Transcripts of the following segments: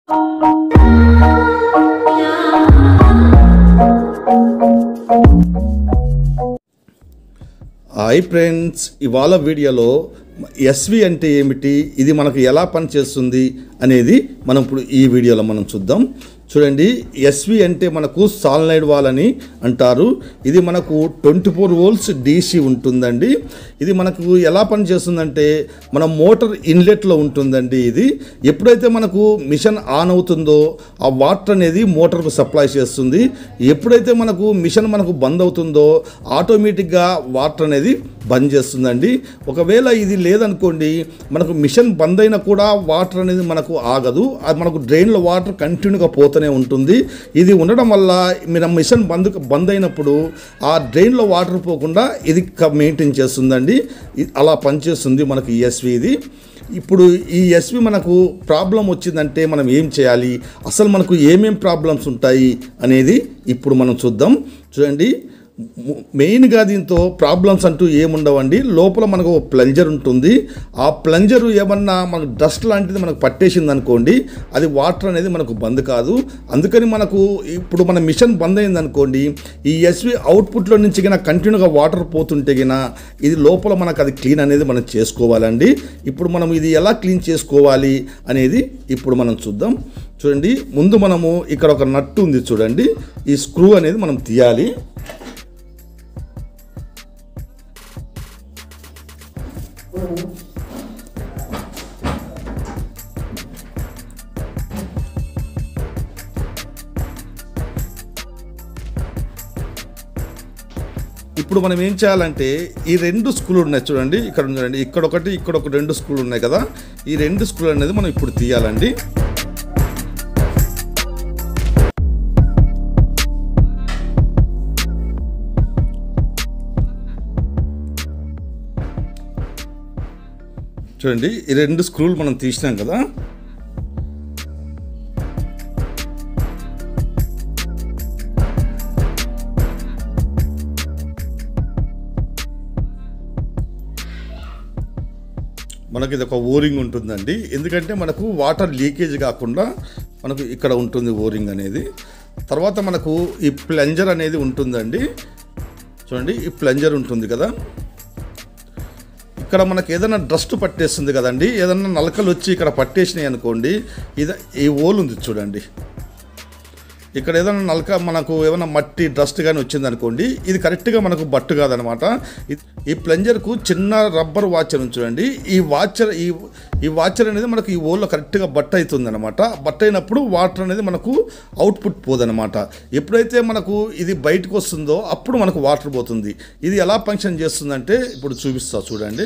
hi friends ఇవాళ వీడియోలో SV అంటే ఏమిటి ఇది మనకు ఎలా పనిచేస్తుంది అనేది మనం ఇప్పుడు ఈ వీడియోలో మనం చూద్దాం చూడండి ఎస్వి అంటే మనకు సాల్నైడ్ వాల్ అని అంటారు ఇది మనకు ట్వంటీ ఫోర్ వోల్ట్స్ డీసీ ఉంటుందండి ఇది మనకు ఎలా పనిచేస్తుందంటే మన మోటార్ ఇన్లెట్లో ఉంటుందండి ఇది ఎప్పుడైతే మనకు మిషన్ ఆన్ అవుతుందో ఆ వాటర్ అనేది మోటార్కు సప్లై చేస్తుంది ఎప్పుడైతే మనకు మిషన్ మనకు బంద్ అవుతుందో ఆటోమేటిక్గా వాటర్ అనేది బంద్ చేస్తుందండి ఒకవేళ ఇది లేదనుకోండి మనకు మిషన్ బంద్ అయినా కూడా వాటర్ అనేది మనకు ఆగదు అది మనకు డ్రైన్లో వాటర్ కంటిన్యూగా పోతూనే ఉంటుంది ఇది ఉండడం వల్ల మన మిషన్ బంద్ బంద్ అయినప్పుడు ఆ డ్రైన్లో వాటర్ పోకుండా ఇది మెయింటైన్ చేస్తుందండి ఇది అలా పనిచేస్తుంది మనకు ఈఎస్వి ఇది ఇప్పుడు ఈ ఎస్వి మనకు ప్రాబ్లం వచ్చిందంటే మనం ఏం చేయాలి అసలు మనకు ఏమేం ప్రాబ్లమ్స్ ఉంటాయి అనేది ఇప్పుడు మనం చూద్దాం చూడండి ము- మెయిన్గా దీంతో ప్రాబ్లమ్స్ అంటూ ఏముండవండి లోపల మనకు ఒక ప్లంజర్ ఉంటుంది ఆ ప్లంజర్ ఏమన్నా మనకు డస్ట్ లాంటిది మనకు పట్టేసింది అనుకోండి అది వాటర్ అనేది మనకు బంద్ కాదు అందుకని మనకు ఇప్పుడు మన మిషన్ బంద్ అయింది అనుకోండి ఈ ఎస్వి అవుట్పుట్లో నుంచి గిన కంటిన్యూగా వాటర్ పోతుంటే గిన ఇది లోపల మనకు అది క్లీన్ అనేది మనం చేసుకోవాలండి ఇప్పుడు మనం ఇది ఎలా క్లీన్ చేసుకోవాలి అనేది ఇప్పుడు మనం చూద్దాం చూడండి ముందు మనము ఇక్కడ ఒక నట్టు ఉంది చూడండి ఈ స్క్రూ అనేది మనం తీయాలి ఇప్పుడు మనం ఏం చేయాలంటే ఈ రెండు స్క్రూలు ఉన్నాయి చూడండి ఇక్కడ ఉంది చూడండి ఇక్కడ ఒకటి ఇక్కడ ఒక రెండు స్క్రూలు ఉన్నాయి కదా ఈ రెండు స్క్రూలు అనేది మనం ఇప్పుడు తీయాలండి చూడండి ఈ రెండు స్క్రూలు మనం తీసినాం కదా మనకి ఇది ఒక ఓరింగ్ ఉంటుందండి ఎందుకంటే మనకు వాటర్ లీకేజ్ కాకుండా మనకు ఇక్కడ ఉంటుంది ఓరింగ్ అనేది తర్వాత మనకు ఈ ప్లంజర్ అనేది ఉంటుందండి చూడండి ఈ ప్లంజర్ ఉంటుంది కదా ఇక్కడ మనకి ఏదైనా డస్ట్ పట్టేస్తుంది కదండి ఏదైనా నలకలు వచ్చి ఇక్కడ పట్టేసినాయి అనుకోండి ఇది ఈ ఓల్ ఉంది చూడండి ఇక్కడ ఏదైనా నలక మనకు ఏమైనా మట్టి డస్ట్ కానీ వచ్చింది అనుకోండి ఇది కరెక్ట్గా మనకు బట్టు కాదనమాట ఇది- ఈ ప్లంజర్కు చిన్న రబ్బర్ వాచర్ ఉంది చూడండి ఈ వాచర్ ఈ ఈ వాచర్ అనేది మనకు ఈ ఓల్లో కరెక్ట్గా బట్ట అవుతుంది అనమాట బట్ట అయినప్పుడు వాటర్ అనేది మనకు అవుట్పుట్ పోదనమాట ఎప్పుడైతే మనకు ఇది బయటకు వస్తుందో అప్పుడు మనకు వాటర్ పోతుంది ఇది ఎలా ఫంక్షన్ చేస్తుందంటే ఇప్పుడు చూపిస్తా చూడండి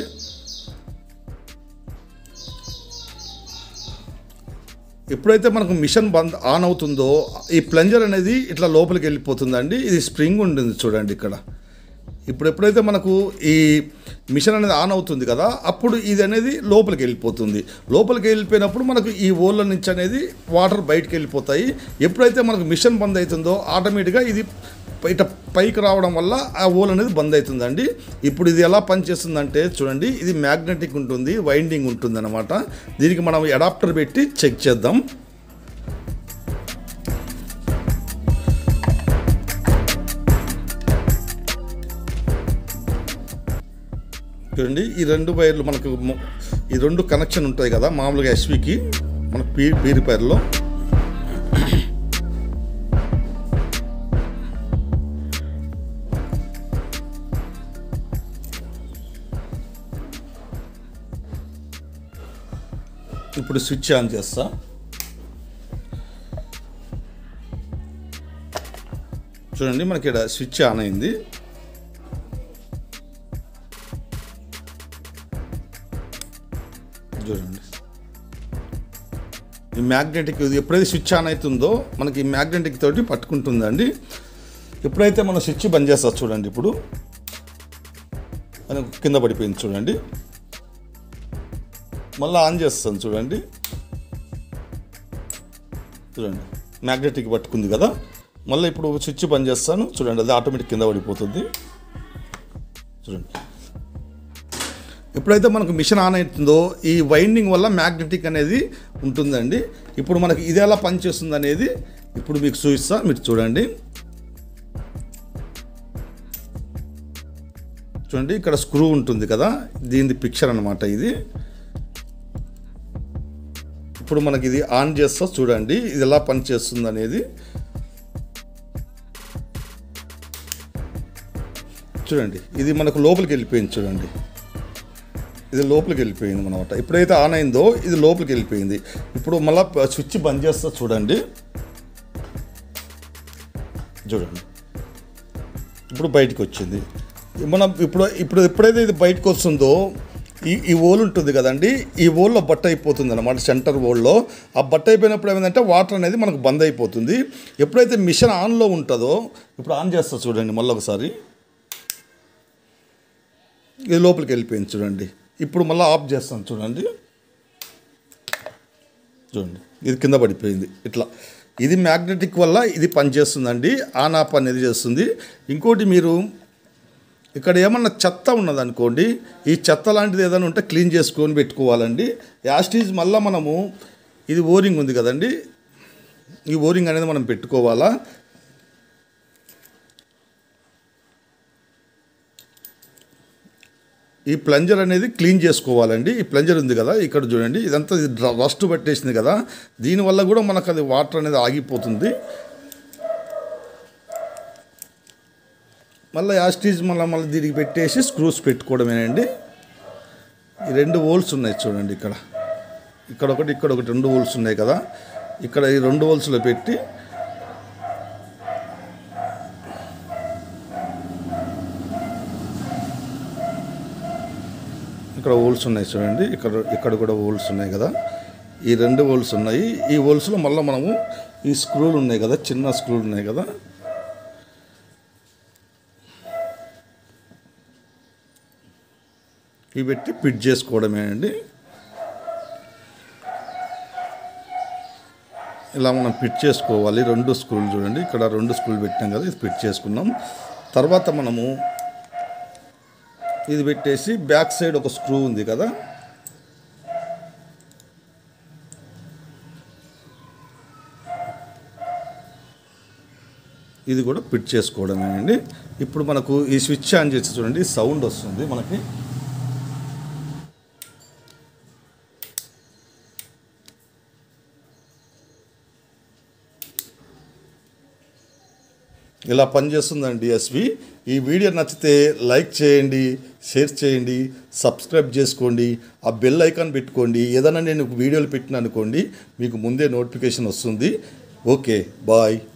ఎప్పుడైతే మనకు మిషన్ బంద్ ఆన్ అవుతుందో ఈ ప్లంజర్ అనేది ఇట్లా లోపలికి వెళ్ళిపోతుందండి ఇది స్ప్రింగ్ ఉంటుంది చూడండి ఇక్కడ ఇప్పుడు ఎప్పుడైతే మనకు ఈ మిషన్ అనేది ఆన్ అవుతుంది కదా అప్పుడు ఇది అనేది లోపలికి వెళ్ళిపోతుంది లోపలికి వెళ్ళిపోయినప్పుడు మనకు ఈ ఓళ్ళ నుంచి అనేది వాటర్ బయటకు వెళ్ళిపోతాయి ఎప్పుడైతే మనకు మిషన్ బంద్ అవుతుందో ఆటోమేటిక్గా ఇది బయట పైకి రావడం వల్ల ఆ ఓల్ అనేది బంద్ అవుతుందండి ఇప్పుడు ఇది ఎలా పనిచేస్తుందంటే చూడండి ఇది మ్యాగ్నెటిక్ ఉంటుంది వైండింగ్ ఉంటుంది అనమాట దీనికి మనం అడాప్టర్ పెట్టి చెక్ చేద్దాం చూడండి ఈ రెండు వైర్లు మనకు మ- ఈ రెండు కనెక్షన్ ఉంటాయి కదా మామూలుగా ఎస్వికి మన పీ ప్యూరిఫైర్లో ఇప్పుడు స్విచ్ ఆన్ చేస్తా చూడండి మనకి ఇక్కడ స్విచ్ ఆన్ అయింది చూడండి ఈ మ్యాగ్నెటిక్ ఇది ఎప్పుడైతే స్విచ్ ఆన్ అవుతుందో మనకి ఈ మ్యాగ్నెటిక్ తోటి పట్టుకుంటుందండి ఎప్పుడైతే మనం స్విచ్ బంద్ చేస్తా చూడండి ఇప్పుడు అది కింద పడిపోయింది చూడండి మళ్ళీ ఆన్ చేస్తాను చూడండి చూడండి మ్యాగ్నెటిక్ పట్టుకుంది కదా మళ్ళీ ఇప్పుడు స్విచ్ బంద్ చేస్తాను చూడండి అది ఆటోమేటిక్ కింద పడిపోతుంది చూడండి ఎప్పుడైతే మనకు మిషన్ ఆన్ అవుతుందో ఈ వైండింగ్ వల్ల మ్యాగ్నెటిక్ అనేది ఉంటుందండి ఇప్పుడు మనకి ఇది ఎలా పనిచేస్తుంది అనేది ఇప్పుడు మీకు చూపిస్తా మీరు చూడండి చూడండి ఇక్కడ స్క్రూ ఉంటుంది కదా దీని పిక్చర్ అనమాట ఇది ఇప్పుడు మనకి ఇది ఆన్ చేస్తా చూడండి ఇది ఎలా పనిచేస్తుంది అనేది చూడండి ఇది మనకు లోపలికి వెళ్ళిపోయింది చూడండి ఇది లోపలికి వెళ్ళిపోయింది అనమాట ఎప్పుడైతే ఆన్ అయిందో ఇది లోపలికి వెళ్ళిపోయింది ఇప్పుడు మళ్ళీ స్విచ్ బంద్ చేస్తా చూడండి చూడండి ఇప్పుడు బయటకు వచ్చింది మనం ఇప్పుడు ఇప్పుడు ఎప్పుడైతే ఇది బయటకు వస్తుందో ఈ ఈ ఓల్ ఉంటుంది కదండి ఈ ఓల్లో బట్ట అయిపోతుంది అనమాట సెంటర్ ఓల్లో ఆ బట్ట అయిపోయినప్పుడు ఏమైందంటే వాటర్ అనేది మనకు బంద్ అయిపోతుంది ఎప్పుడైతే మిషన్ ఆన్లో ఉంటుందో ఇప్పుడు ఆన్ చేస్తా చూడండి మళ్ళీ ఒకసారి ఇది లోపలికి వెళ్ళిపోయింది చూడండి ఇప్పుడు మళ్ళీ ఆఫ్ చేస్తాను చూడండి చూడండి ఇది కింద పడిపోయింది ఇట్లా ఇది మ్యాగ్నెటిక్ వల్ల ఇది పనిచేస్తుందండి ఆన్ ఆఫ్ అనేది చేస్తుంది ఇంకోటి మీరు ఇక్కడ ఏమన్నా చెత్త ఉన్నదనుకోండి ఈ చెత్త లాంటిది ఏదైనా ఉంటే క్లీన్ చేసుకొని పెట్టుకోవాలండి యాస్టీజ్ మళ్ళీ మనము ఇది ఓరింగ్ ఉంది కదండి ఈ ఓరింగ్ అనేది మనం పెట్టుకోవాలా ఈ ప్లంజర్ అనేది క్లీన్ చేసుకోవాలండి ఈ ప్లంజర్ ఉంది కదా ఇక్కడ చూడండి ఇదంతా ఇది ర- రస్ట్ పట్టేసింది కదా దీనివల్ల కూడా మనకు అది వాటర్ అనేది ఆగిపోతుంది మళ్ళీ యాస్టీజ్ మళ్ళీ మళ్ళీ దీనికి పెట్టేసి స్క్రూస్ పెట్టుకోవడమేనండి ఈ రెండు హోల్స్ ఉన్నాయి చూడండి ఇక్కడ ఇక్కడ ఒకటి ఇక్కడ ఒకటి రెండు హోల్స్ ఉన్నాయి కదా ఇక్కడ ఈ రెండు హోల్స్లో పెట్టి ఇక్కడ హోల్స్ ఉన్నాయి చూడండి ఇక్కడ ఇక్కడ కూడా హోల్స్ ఉన్నాయి కదా ఈ రెండు హోల్స్ ఉన్నాయి ఈ హోల్స్లో మళ్ళీ మనము ఈ స్క్రూలు ఉన్నాయి కదా చిన్న స్క్రూలు ఉన్నాయి కదా ఇవి పెట్టి ఫిట్ చేసుకోవడమే అండి ఇలా మనం ఫిట్ చేసుకోవాలి రెండు స్క్రూలు చూడండి ఇక్కడ రెండు స్క్రూలు పెట్టాం కదా ఇది ఫిట్ చేసుకున్నాం తర్వాత మనము ఇది పెట్టేసి బ్యాక్ సైడ్ ఒక స్క్రూ ఉంది కదా ఇది కూడా ఫిట్ చేసుకోవడమేనండి ఇప్పుడు మనకు ఈ స్విచ్ ఆన్ చేసి చూడండి సౌండ్ వస్తుంది మనకి ఇలా పనిచేస్తుందండి ఎస్వి ఈ వీడియో నచ్చితే లైక్ చేయండి షేర్ చేయండి సబ్స్క్రైబ్ చేసుకోండి ఆ బెల్ ఐకాన్ పెట్టుకోండి ఏదైనా నేను వీడియోలు పెట్టిన అనుకోండి మీకు ముందే నోటిఫికేషన్ వస్తుంది ఓకే బాయ్